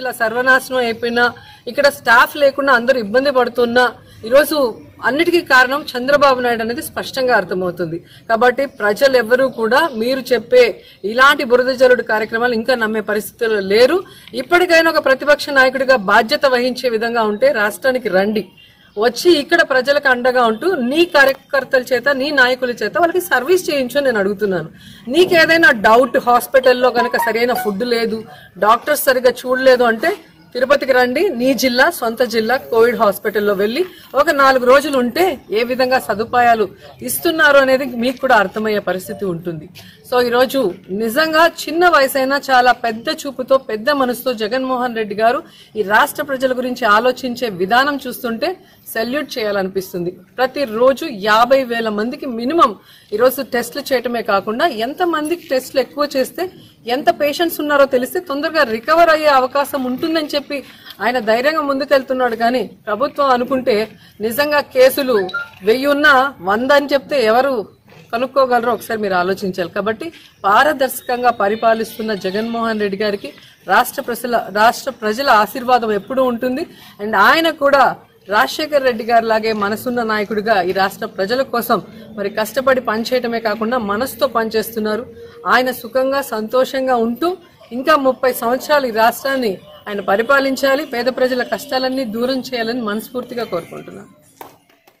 జిల్లా సర్వనాశనం అయిపోయినా ఇక్కడ స్టాఫ్ లేకుండా అందరూ ఇబ్బంది పడుతున్నా ఈరోజు అన్నిటికీ కారణం చంద్రబాబు నాయుడు అనేది స్పష్టంగా అర్థమవుతుంది కాబట్టి ప్రజలు ఎవ్వరూ కూడా మీరు చెప్పే ఇలాంటి బురద జల్లుడు కార్యక్రమాలు ఇంకా నమ్మే పరిస్థితుల్లో లేరు ఇప్పటికైనా ఒక ప్రతిపక్ష నాయకుడిగా బాధ్యత వహించే విధంగా ఉంటే రాష్ట్రానికి రండి వచ్చి ఇక్కడ ప్రజలకు అండగా ఉంటూ నీ కార్యకర్తల చేత నీ నాయకుల చేత వాళ్ళకి సర్వీస్ చేయించు అని నేను అడుగుతున్నాను నీకేదైనా డౌట్ హాస్పిటల్లో కనుక సరైన ఫుడ్ లేదు డాక్టర్స్ సరిగా చూడలేదు అంటే తిరుపతికి రండి నీ జిల్లా సొంత జిల్లా కోవిడ్ హాస్పిటల్లో వెళ్ళి ఒక నాలుగు రోజులు ఉంటే ఏ విధంగా సదుపాయాలు ఇస్తున్నారు అనేది మీకు కూడా అర్థమయ్యే పరిస్థితి ఉంటుంది సో ఈరోజు నిజంగా చిన్న వయసైనా చాలా పెద్ద చూపుతో పెద్ద మనసుతో జగన్మోహన్ రెడ్డి గారు ఈ రాష్ట్ర ప్రజల గురించి ఆలోచించే విధానం చూస్తుంటే సెల్యూట్ చేయాలనిపిస్తుంది ప్రతిరోజు యాభై వేల మందికి మినిమం ఈరోజు టెస్టులు చేయటమే కాకుండా ఎంత మందికి టెస్టులు ఎక్కువ చేస్తే ఎంత పేషెంట్స్ ఉన్నారో తెలిస్తే తొందరగా రికవర్ అయ్యే అవకాశం ఉంటుందని చెప్పి ఆయన ధైర్యంగా ముందుకెళ్తున్నాడు కానీ ప్రభుత్వం అనుకుంటే నిజంగా కేసులు వెయ్యి ఉన్నా వంద అని చెప్తే ఎవరు కనుక్కోగలరో ఒకసారి మీరు ఆలోచించాలి కాబట్టి పారదర్శకంగా పరిపాలిస్తున్న జగన్మోహన్ రెడ్డి గారికి రాష్ట్ర ప్రజల రాష్ట్ర ప్రజల ఆశీర్వాదం ఎప్పుడూ ఉంటుంది అండ్ ఆయన కూడా రాజశేఖర్ రెడ్డి గారి లాగే మనసున్న నాయకుడిగా ఈ రాష్ట్ర ప్రజల కోసం మరి కష్టపడి పనిచేయటమే కాకుండా మనసుతో పనిచేస్తున్నారు ఆయన సుఖంగా సంతోషంగా ఉంటూ ఇంకా ముప్పై సంవత్సరాలు ఈ రాష్ట్రాన్ని ఆయన పరిపాలించాలి పేద ప్రజల కష్టాలన్నీ దూరం చేయాలని మనస్ఫూర్తిగా కోరుకుంటున్నాను